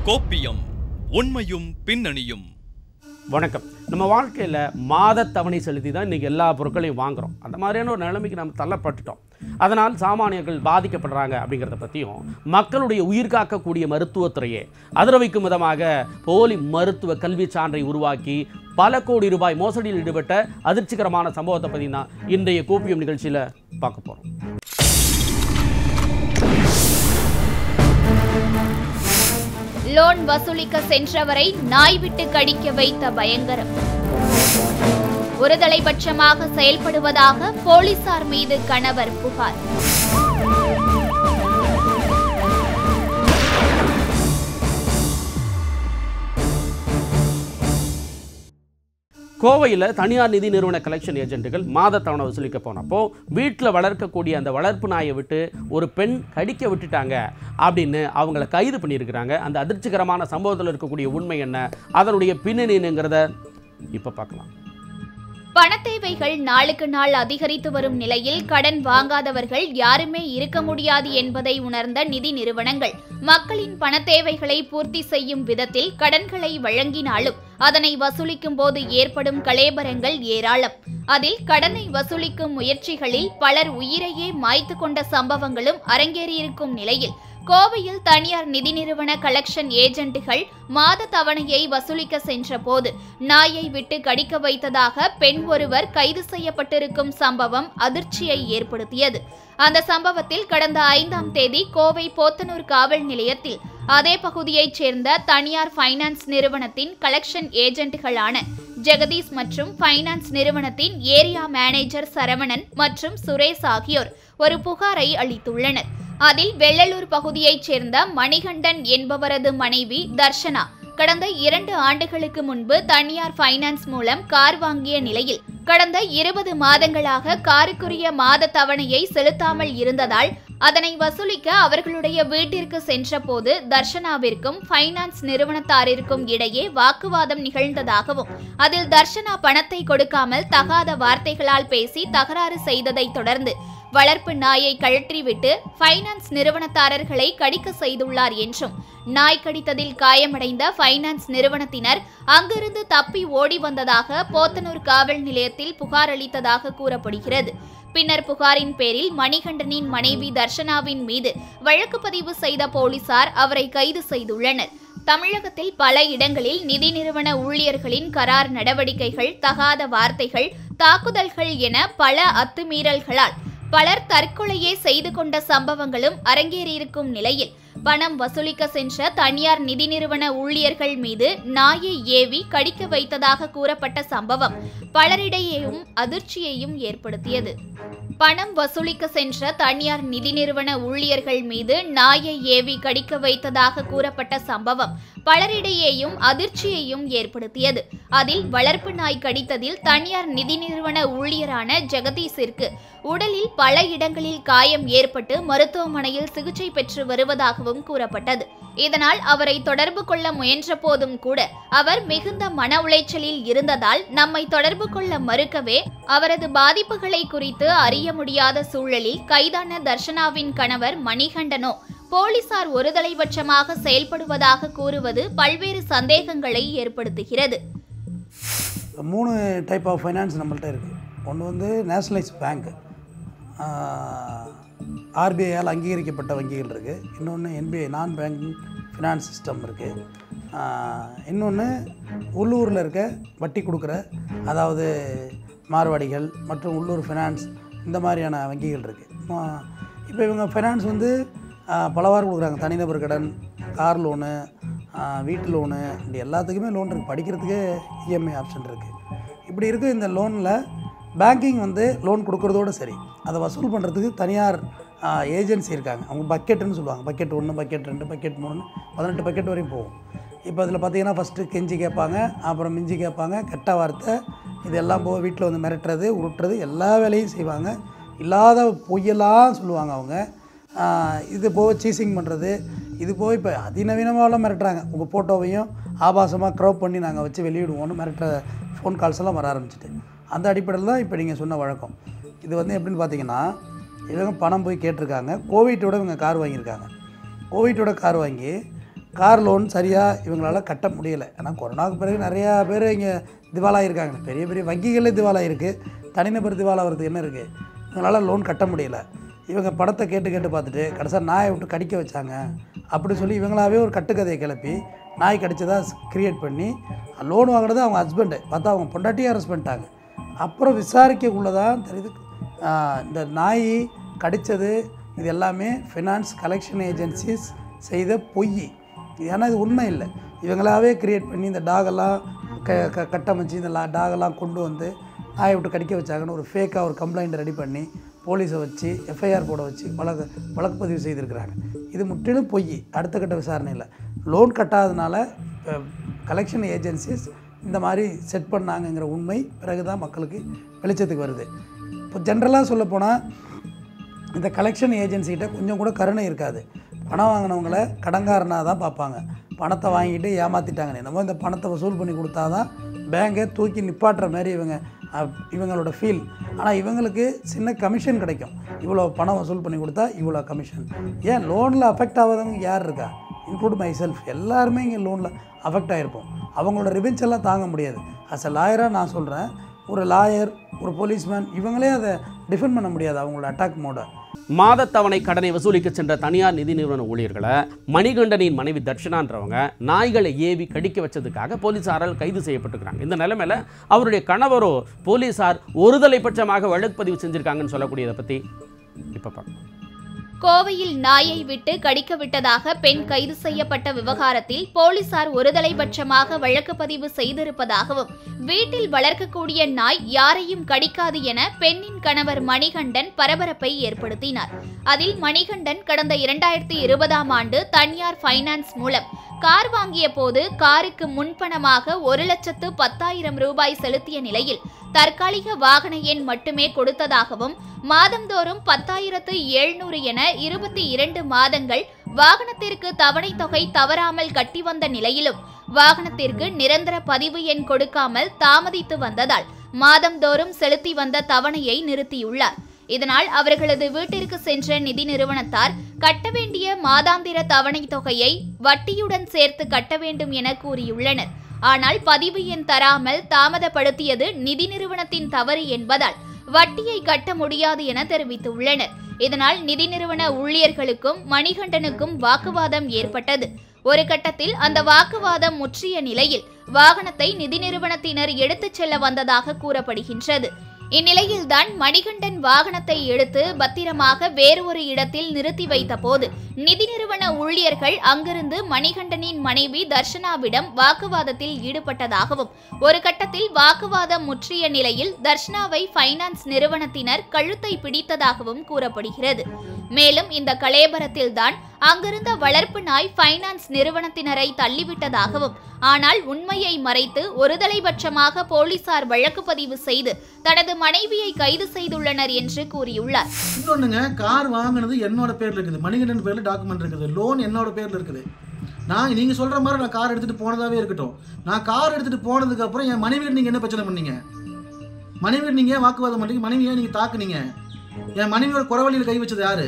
கோப்பியம் உண்மையும் பின்னணியும் வணக்கம் நம்ம வாழ்க்கையில் மாத தவணை செலுத்தி தான் இன்றைக்கி எல்லா பொருட்களையும் வாங்குறோம் அந்த மாதிரியான ஒரு நிலைமைக்கு நம்ம தள்ளப்பட்டுட்டோம் அதனால் சாமானியர்கள் பாதிக்கப்படுறாங்க அப்படிங்கிறத பற்றியும் மக்களுடைய உயிர் காக்கக்கூடிய மருத்துவத்துறையே அதிர வைக்கும் விதமாக போலி மருத்துவ கல்வி சான்றை உருவாக்கி பல கோடி ரூபாய் மோசடியில் ஈடுபட்ட அதிர்ச்சிகரமான சம்பவத்தை பற்றி தான் இன்றைய கோப்பியம் நிகழ்ச்சியில் பார்க்க போகிறோம் லோன் வசூலிக்க சென்றவரை நாய் விட்டு கடிக்க வைத்த பயங்கரம் ஒருதலைபட்சமாக செயல்படுவதாக போலீசார் மீது கணவர் புகார் கோவையில் தனியார் நிதி நிறுவன கலெக்ஷன் ஏஜென்ட்டுகள் மாத தவணை வசூலிக்க போனப்போ வீட்டில் வளர்க்கக்கூடிய அந்த வளர்ப்பு நாயை விட்டு ஒரு பெண் கடிக்க விட்டுட்டாங்க அப்படின்னு அவங்கள கைது பண்ணியிருக்கிறாங்க அந்த அதிர்ச்சிகரமான சம்பவத்தில் இருக்கக்கூடிய உண்மை என்ன அதனுடைய பின்னணிங்கிறத இப்போ பார்க்கலாம் பணத்தேவைகள் நாளுக்கு நாள் அதிகரித்து வரும் நிலையில் கடன் வாங்காதவர்கள் யாருமே இருக்க முடியாது என்பதை உணர்ந்த நிதி நிறுவனங்கள் மக்களின் பணத்தேவைகளை பூர்த்தி செய்யும் விதத்தில் கடன்களை வழங்கினாலும் அதனை வசூலிக்கும் போது ஏற்படும் கலேபரங்கள் ஏராளம் அதில் கடனை வசூலிக்கும் முயற்சிகளில் பலர் உயிரையே மாய்த்து கொண்ட சம்பவங்களும் அரங்கேறியிருக்கும் நிலையில் கோவையில் தனியார் நிதி நிறுவன கலெக்ஷன் ஏஜென்ட்டுகள் மாத தவணையை வசூலிக்க சென்றபோது நாயை விட்டு கடிக்க வைத்ததாக பெண் ஒருவர் கைது செய்யப்பட்டிருக்கும் சம்பவம் அதிர்ச்சியை ஏற்படுத்தியது அந்த சம்பவத்தில் கடந்த ஐந்தாம் தேதி கோவை போத்தனூர் காவல் நிலையத்தில் அதே பகுதியைச் சேர்ந்த தனியார் ஃபைனான்ஸ் நிறுவனத்தின் கலெக்ஷன் ஏஜென்ட்டுகளான ஜெகதீஷ் மற்றும் ஃபைனான்ஸ் நிறுவனத்தின் ஏரியா மேனேஜர் சரவணன் மற்றும் சுரேஷ் ஆகியோர் ஒரு புகாரை அளித்துள்ளனர் அதில் வெள்ளலூர் பகுதியைச் சேர்ந்த மணிகண்டன் என்பவரது மனைவி தர்ஷனா கடந்த இரண்டு ஆண்டுகளுக்கு முன்பு தனியார் ஃபைனான்ஸ் மூலம் கார் வாங்கிய நிலையில் கடந்த இருபது மாதங்களாக காருக்குரிய மாத தவணையை செலுத்தாமல் இருந்ததால் அதனை வசூலிக்க அவர்களுடைய வீட்டிற்கு சென்றபோது தர்ஷனாவிற்கும் ஃபைனான்ஸ் நிறுவனத்தாரிற்கும் இடையே வாக்குவாதம் நிகழ்ந்ததாகவும் அதில் தர்ஷனா பணத்தை கொடுக்காமல் தகாத வார்த்தைகளால் பேசி தகராறு செய்ததைத் தொடர்ந்து வளர்ப்பு நாயை கழற்றிவிட்டு ஃபைனான்ஸ் நிறுவனத்தாரர்களை கடிக்க செய்துள்ளார் என்றும் நாய் கடித்ததில் காயமடைந்த ஃபைனான்ஸ் நிறுவனத்தினர் அங்கிருந்து தப்பி ஓடி வந்ததாக போத்தனூர் காவல் நிலையத்தில் புகார் அளித்ததாக கூறப்படுகிறது பின்னர் புகாரின் பேரில் மணிகண்டனின் மனைவி தர்ஷனாவின் மீது வழக்கு பதிவு செய்த போலீசார் அவரை கைது செய்துள்ளனர் தமிழகத்தில் பல இடங்களில் நிதி நிறுவன ஊழியர்களின் கரார் நடவடிக்கைகள் தகாத வார்த்தைகள் தாக்குதல்கள் என பல அத்துமீறல்களால் பலர் தற்கொலையே செய்து கொண்ட சம்பவங்களும் அரங்கேறியிருக்கும் நிலையில் பணம் வசூலிக்க சென்ற தனியார் நிதி நிறுவன ஊழியர்கள் மீது நாயை ஏவி கடிக்க வைத்ததாக கூறப்பட்ட சம்பவம் பலரிடையேயும் அதிர்ச்சியையும் ஏற்படுத்தியது பணம் வசூலிக்க சென்ற தனியார் நிதி நிறுவன ஊழியர்கள் மீது நாயை ஏவி கடிக்க வைத்ததாக கூறப்பட்ட சம்பவம் பலரிடையேயும் அதிர்ச்சியையும் ஏற்படுத்தியது அதில் வளர்ப்பு நாய் கடித்ததில் தனியார் நிதி நிறுவன ஊழியரான ஜெகதீஷிற்கு உடலில் பல இடங்களில் காயம் ஏற்பட்டு மருத்துவமனையில் சிகிச்சை பெற்று வருவதாகவும் கூறப்பட்டது இதனால் அவரை தொடர்பு கொள்ள முயன்ற போதும் கூட அவர் மிகுந்த மன உளைச்சலில் இருந்ததால் நம்மை தொடர்பு கொள்ள மறுக்கவே அவரது பாதிப்புகளை குறித்து அறிய முடியாத சூழலில் கைதான தர்ஷனாவின் கணவர் மணிகண்டனோ போலீசார் ஒருதலைபட்சமாக செயல்படுவதாக கூறுவது பல்வேறு சந்தேகங்களை ஏற்படுத்துகிறது மூணு டைப் ஆஃப் ஃபைனான்ஸ் நம்மள்ட்ட இருக்குது ஒன்று வந்து நேஷ்னலைஸ் பேங்க் ஆர்பிஐயால் அங்கீகரிக்கப்பட்ட வங்கிகள் இருக்குது இன்னொன்று என்பிஐ நான் பேங்கிங் ஃபினான்ஸ் சிஸ்டம் இருக்குது இன்னொன்று உள்ளூரில் இருக்க வட்டி கொடுக்குற அதாவது மார்வாடிகள் மற்றும் உள்ளூர் ஃபினான்ஸ் இந்த மாதிரியான வங்கிகள் இருக்குது இப்போ இவங்க ஃபைனான்ஸ் வந்து ஆஹ், பலவாறு கொடுக்குறாங்க தனிநபர் கடன் கார் லோனு வீட்டு லோனு இப்படி எல்லாத்துக்குமே லோன் இருக்குது படிக்கிறதுக்கே இஎம்ஐ ஆப்ஷன் இருக்குது இப்படி இருக்க இந்த லோனில் பேங்கிங் வந்து லோன் கொடுக்குறதோடு சரி அதை வசூல் பண்ணுறதுக்கு தனியார் ஏஜென்சி இருக்காங்க அவங்க பக்கெட்டுன்னு சொல்லுவாங்க பக்கெட் ஒன்று பக்கெட் ரெண்டு பக்கெட் மூணு பதினெட்டு பக்கெட் வரையும் போகும் இப்போ அதில் பார்த்தீங்கன்னா ஃபஸ்ட்டு கெஞ்சி கேட்பாங்க அப்புறம் மிஞ்சி கேட்பாங்க கெட்ட வார்த்தை இதெல்லாம் போக வீட்டில் வந்து மிரட்டுறது உருட்டுறது எல்லா வேலையும் செய்வாங்க இல்லாத பொய்யெல்லாம் சொல்லுவாங்க அவங்க ஆஹ் இது போக சீசிங் பண்ணுறது இது போய் இப்போ அதிநவீனமாகலாம் மிரட்டுறாங்க உங்கள் ஃபோட்டோவையும் ஆபாசமாக க்ரௌப் பண்ணி நாங்கள் வச்சு வெளியிடுவோம்னு மிரட்டுற ஃபோன் கால்ஸ் எல்லாம் வர ஆரம்பிச்சிட்டு அந்த அடிப்படையில் தான் இப்போ நீங்கள் சொன்ன வழக்கம் இது வந்து எப்படின்னு பார்த்தீங்கன்னா இவங்க பணம் போய் கேட்டிருக்காங்க கோவிட்டோட இவங்க கார் வாங்கியிருக்காங்க கோவிட்டோட கார் வாங்கி கார் லோன் சரியாக இவங்களால கட்ட முடியலை ஏன்னா கொரோனாவுக்கு பிறகு நிறையா பேர் இங்கே திவாலாயிருக்காங்க பெரிய பெரிய வங்கிகளே திவாலாயிருக்கு தனிநபர் திவாலாகிறதுக்கு என்ன இருக்குது இவங்களால லோன் கட்ட முடியல இவங்க படத்தை கேட்டு கேட்டு பார்த்துட்டு கடைசியாக நாயை விட்டு கடிக்க வச்சாங்க அப்படி சொல்லி இவங்களாவே ஒரு கட்டுக்கதையை கிளப்பி நாய் கடிச்சதா கிரியேட் பண்ணி லோன் வாங்கினது அவங்க ஹஸ்பண்டு பார்த்தா அவங்க பொண்டாட்டியே அரெஸ்ட் பண்ணிட்டாங்க அப்புறம் விசாரிக்கக்குள்ளே தான் தெரியுது ஆஹ் இந்த நாய் கடித்தது இது எல்லாமே ஃபினான்ஸ் கலெக்ஷன் ஏஜென்சிஸ் செய்த பொய் ஏன்னா இது உண்மை இல்லை இவங்களாவே கிரியேட் பண்ணி இந்த டாகெல்லாம் க க கட்டமைச்சு இந்த லா டாகெல்லாம் கொண்டு வந்து நாயை விட்டு கடிக்க வச்சாங்கன்னு ஒரு ஃபேக்காக ஒரு கம்ப்ளைண்ட் ரெடி பண்ணி போலீஸை வச்சு எஃப்ஐஆர் போட வச்சு வழக்கு வழக்கு பதிவு செய்திருக்கிறாங்க இது முற்றிலும் பொய் அடுத்த கட்ட விசாரணையில் லோன் கட்டாதனால கலெக்ஷன் ஏஜென்சிஸ் இந்த மாதிரி செட் பண்ணாங்கங்கிற உண்மை பிறகு தான் மக்களுக்கு வெளிச்சத்துக்கு வருது இப்போ ஜென்ரலாக சொல்லப்போனால் இந்த கலெக்ஷன் ஏஜென்சிகிட்ட கொஞ்சம் கூட கருணை இருக்காது பணம் வாங்கினவங்கள கடங்காரனாக தான் பார்ப்பாங்க பணத்தை வாங்கிட்டு ஏமாற்றிட்டாங்க என்னமோ இந்த பணத்தை வசூல் பண்ணி கொடுத்தா தான் பேங்கை தூக்கி நிப்பாட்டுற மாதிரி இவங்க அஹ், இவங்களோட ஃபீல் ஆனால் இவங்களுக்கு சின்ன கமிஷன் கிடைக்கும் இவ்வளோ பணம் வசூல் பண்ணி கொடுத்தா இவ்வளோ கமிஷன் ஏன் லோனில் அஃபெக்ட் ஆகாதவங்க யார் இருக்கா இன்க்ளூட் மை செல்ஃப் எல்லாருமே இங்கே லோனில் அஃபெக்ட் ஆகிருப்போம் அவங்களோட ரிவெஞ்ச் எல்லாம் தாங்க முடியாது அஸ் அ லாயராக நான் சொல்கிறேன் ஒரு லாயர் ஒரு போலீஸ்மேன் இவங்களே அதை டிஃபெண்ட் பண்ண முடியாது அவங்களோட அட்டாக் மோடை மாதத்தவணை கடனை வசூலிக்க சென்ற தனியார் நிதி நிறுவன ஊழியர்களை மணிகண்டனின் மனைவி தர்ஷனான்றவங்க நாய்களை ஏவி கடிக்க வச்சதுக்காக போலீசாரால் கைது செய்யப்பட்டிருக்கிறாங்க இந்த நிலைமையில அவருடைய கணவரோ போலீசார் ஒருதலை பட்சமாக வழக்கு பதிவு செஞ்சிருக்காங்கன்னு சொல்லக்கூடியதை பத்தி இப்ப பார்க்கலாம் கோவையில் நாயை விட்டு கடிக்க விட்டதாக பெண் கைது செய்யப்பட்ட விவகாரத்தில் போலீசார் ஒருதலைபட்சமாக வழக்கு பதிவு செய்திருப்பதாகவும் வீட்டில் வளர்க்கக்கூடிய நாய் யாரையும் கடிக்காது என பெண்ணின் கணவர் மணிகண்டன் பரபரப்பை ஏற்படுத்தினார் அதில் மணிகண்டன் கடந்த இரண்டாயிரத்தி இருபதாம் ஆண்டு தனியார் ஃபைனான்ஸ் மூலம் கார் வாங்கிய போது காருக்கு முன்பணமாக ஒரு லட்சத்து பத்தாயிரம் ரூபாய் செலுத்திய நிலையில் தற்காலிக வாகன எண் மட்டுமே கொடுத்ததாகவும் மாதந்தோறும் பத்தாயிரத்து எழுநூறு என இருபத்தி இரண்டு மாதங்கள் வாகனத்திற்கு தவணை தொகை தவறாமல் கட்டி வந்த நிலையிலும் வாகனத்திற்கு நிரந்தர பதிவு எண் கொடுக்காமல் தாமதித்து வந்ததால் மாதந்தோறும் செலுத்தி வந்த தவணையை நிறுத்தியுள்ளார் இதனால் அவர்களது வீட்டிற்கு சென்ற நிதி நிறுவனத்தார் கட்ட வேண்டிய மாதாந்திர தவணை தொகையை வட்டியுடன் சேர்த்து கட்ட வேண்டும் என கூறியுள்ளனர் ஆனால் பதிவு எண் தராமல் தாமதப்படுத்தியது நிதி நிறுவனத்தின் தவறு என்பதால் வட்டியை கட்ட முடியாது என தெரிவித்துள்ளனர் இதனால் நிதி நிறுவன ஊழியர்களுக்கும் மணிகண்டனுக்கும் வாக்குவாதம் ஏற்பட்டது ஒரு கட்டத்தில் அந்த வாக்குவாதம் முற்றிய நிலையில் வாகனத்தை நிதி நிறுவனத்தினர் எடுத்துச் செல்ல வந்ததாக கூறப்படுகின்றது இந்நிலையில்தான் மணிகண்டன் வாகனத்தை எடுத்து பத்திரமாக வேறு ஒரு இடத்தில் நிறுத்தி வைத்த போது நிதி நிறுவன ஊழியர்கள் அங்கிருந்து மணிகண்டனின் மனைவி தர்ஷனாவிடம் வாக்குவாதத்தில் ஈடுபட்டதாகவும் ஒரு கட்டத்தில் வாக்குவாதம் முற்றிய நிலையில் தர்ஷனாவை ஃபைனான்ஸ் நிறுவனத்தினர் கழுத்தை பிடித்ததாகவும் கூறப்படுகிறது மேலும் இந்த கலேபரத்தில்தான் அங்கிருந்த வளர்ப்பு நாய் ஃபைனான்ஸ் நிறுவனத்தினரை தள்ளிவிட்டதாகவும் ஆனால் உண்மையை மறைத்து ஒருதலைபட்சமாக போலீசார் வழக்கு பதிவு செய்து தனது மனைவியை கைது செய்துள்ளனர் என்று கூறியுள்ளார் இன்னொன்றுங்க கார் வாங்கினது என்னோட பேரில் இருக்குது மணிகண்டன் பேரில் டாக்குமெண்ட் இருக்குது லோன் என்னோட பேரில் இருக்குது நான் நீங்கள் சொல்கிற மாதிரி நான் கார் எடுத்துகிட்டு போனதாகவே இருக்கட்டும் நான் கார் எடுத்துகிட்டு போனதுக்கப்புறம் என் மனைவியை நீங்கள் என்ன பிரச்சனை பண்ணீங்க மனைவியை நீங்கள் ஏன் வாக்குவாதம் பண்ணீங்க மனைவியை நீங்கள் தாக்குனீங்க என் மனைவியோட குறவழியில் கை வச்சது யாரு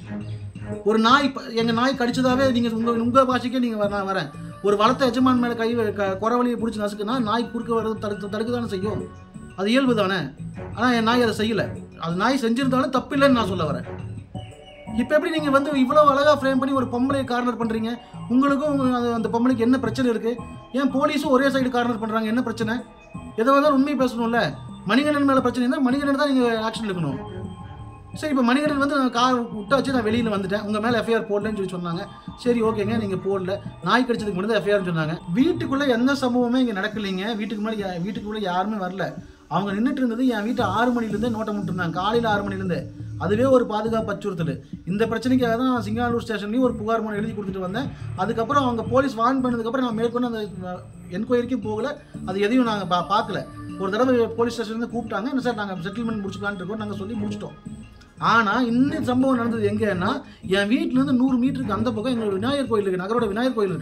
ஒரு நாய் ப- எங்க நாய் கடிச்சதாவே நீங்க உங்க உங்க பாஷைக்கே நீங்க வர- நான் வரேன் ஒரு வளர்த்த எஜமான் மேல கை வ- க- குறவழியை பிடிச்சி நசுக்குனா நாய் குறுக்க வர்றது தடுக்க தடுக்க தானே செய்யும் அது இயல்பு தானே ஆனால் என் நாய் அதை செய்யலை அது நாய் செஞ்சிருந்தாலும் தப்பு இல்லைன்னு நான் சொல்ல வரேன் இப்போ எப்படி நீங்கள் வந்து இவ்வளோ அழகாக ஃப்ரேம் பண்ணி ஒரு பொம்பளையை கார்னர் பண்ணுறீங்க உங்களுக்கும் உங்க- அந்த- அந்த பொம்பளைக்கு என்ன பிரச்சனை இருக்குது ஏன் போலீஸும் ஒரே சைடு கார்னர் பண்ணுறாங்க என்ன பிரச்சனை எதை வந்தாலும் உண்மையை பேசணும்ல மணிகண்டன் மேலே பிரச்சனை இருந்தால் மணிகண்டன் தான் நீங்கள் ஆக்ஷன் எடுக்கணும் சரி இப்போ மணிகண்டன் வந்து நான் கார் விட்டாச்சு நான் வெளியில் வந்துட்டேன் உங்கள் மேலே எஃப்ஐஆர் போடலன்னு சொல்லி சொன்னாங்க சரி ஓகேங்க நீங்கள் போடல நாய் கடிச்சதுக்கு மட்டும் தான் எஃப்ஐஆர்னு சொன்னாங்க வீட்டுக்குள்ளே எந்த சம்பவமே இங்கே நடக்கலைங்க வீட்டுக்கு முன்னாடி யா- வீட்டுக்குள்ளே யாருமே வரல அவங்க நின்றுட்டு இருந்தது என் வீட்டு ஆறு மணிலேருந்தே நோட்டம் விட்டுருந்தாங்க காலையில் ஆறு மணிலேருந்து அதுவே ஒரு பாதுகாப்பு அச்சுறுத்தல் இந்த பிரச்சனைக்காக தான் நான் சிங்கானூர் ஸ்டேஷன்லேயும் ஒரு புகார் மனு எழுதி கொடுத்துட்டு வந்தேன் அதுக்கப்புறம் அவங்க போலீஸ் வார்ன் பண்ணதுக்கப்புறம் நான் மேற்கொண்டு அந்த என்கொயரிக்கும் போகல அது எதையும் நாங்கள் பா பார்க்கல ஒரு தடவை போலீஸ் ஸ்டேஷன்லேருந்து கூப்பிட்டாங்க என்ன சார் நாங்கள் செட்டில்மெண்ட் முடிச்சுக்கலான்னு இருக்கோம் நாங்கள் சொல்லி முடிச்சிட்டோம் ஆனால் இன்னும் சம்பவம் நடந்தது எங்கன்னா என் வீட்டிலேருந்து நூறு மீட்டருக்கு அந்த பக்கம் எங்களோட விநாயகர் கோயில் இருக்குது நகரோட விநாயகர் கோயில் இருக்குது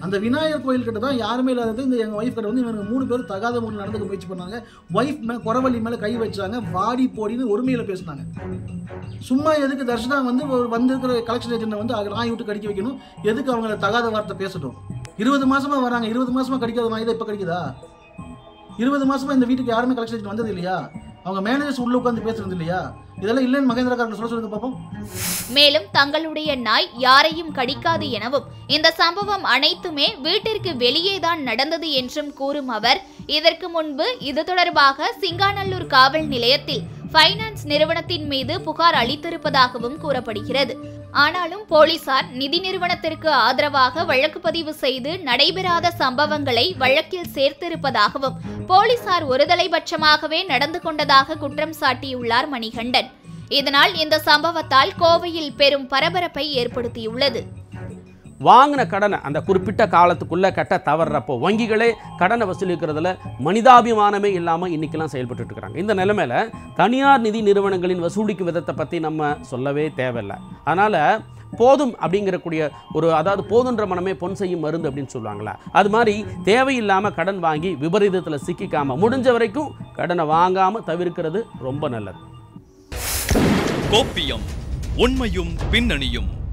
அந்த விநாயகர் கோயில் கிட்ட தான் யாருமே இல்லாதது இந்த எங்கள் ஒய்ஃப் கிட்ட வந்து இவங்க மூணு பேர் தகாத முறையில் நடந்துக்க முயற்சி பண்ணாங்க ஒய்ஃப் மே குறவழி மேலே கை வச்சாங்க வாடி போடின்னு ஒருமையில் பேசினாங்க சும்மா எதுக்கு தர்ஷனா வந்து ஒரு வந்திருக்கிற கலெக்ஷன் ஏஜென்ட்டை வந்து அது நாய் விட்டு கடிக்க வைக்கணும் எதுக்கு அவங்கள தகாத வார்த்தை பேசட்டும் இருபது மாசமா வராங்க இருபது மாசமா கடிக்காத நாய் தான் இப்போ கடிக்குதா இருபது மாசமா இந்த வீட்டுக்கு யாருமே கலெக்ஷன் ஏஜென்ட் வந்தது இல்லையா அவங்க மேனேஜர்ஸ் உள்ள உட்காந்து பேசுறது இல்லையா இதெல்லாம் இல்லைன்னு மகேந்திரக்காரங்க சொல்ல சொல்லுங்க பார்ப்போம் மேலும் தங்களுடைய நாய் யாரையும் கடிக்காது எனவும் இந்த சம்பவம் அனைத்துமே வீட்டிற்கு வெளியேதான் நடந்தது என்றும் கூறும் அவர் இதற்கு முன்பு இது தொடர்பாக சிங்காநல்லூர் காவல் நிலையத்தில் ஃபைனான்ஸ் நிறுவனத்தின் மீது புகார் அளித்திருப்பதாகவும் கூறப்படுகிறது ஆனாலும் போலீசார் நிதி நிறுவனத்திற்கு ஆதரவாக வழக்கு பதிவு செய்து நடைபெறாத சம்பவங்களை வழக்கில் சேர்த்திருப்பதாகவும் போலீசார் ஒருதலைபட்சமாகவே நடந்து கொண்டதாக குற்றம் சாட்டியுள்ளார் மணிகண்டன் இதனால் இந்த சம்பவத்தால் கோவையில் பெரும் பரபரப்பை ஏற்படுத்தியுள்ளது வாங்கின கடனை அந்த குறிப்பிட்ட காலத்துக்குள்ளே கட்ட தவறுறப்போ வங்கிகளே கடனை வசூலிக்கிறதுல மனிதாபிமானமே இல்லாமல் இன்றைக்கெல்லாம் செயல்பட்டு இருக்கிறாங்க இந்த நிலைமையில தனியார் நிதி நிறுவனங்களின் வசூலிக்கும் விதத்தை பற்றி நம்ம சொல்லவே தேவையில்லை அதனால் போதும் அப்படிங்கிறக்கூடிய ஒரு அதாவது போதுன்ற மனமே பொன் செய்யும் மருந்து அப்படின்னு சொல்லுவாங்களா அது மாதிரி தேவையில்லாமல் கடன் வாங்கி விபரீதத்தில் சிக்கிக்காம முடிஞ்ச வரைக்கும் கடனை வாங்காமல் தவிர்க்கிறது ரொம்ப நல்லது கோப்பியம் உண்மையும் பின்னணியும்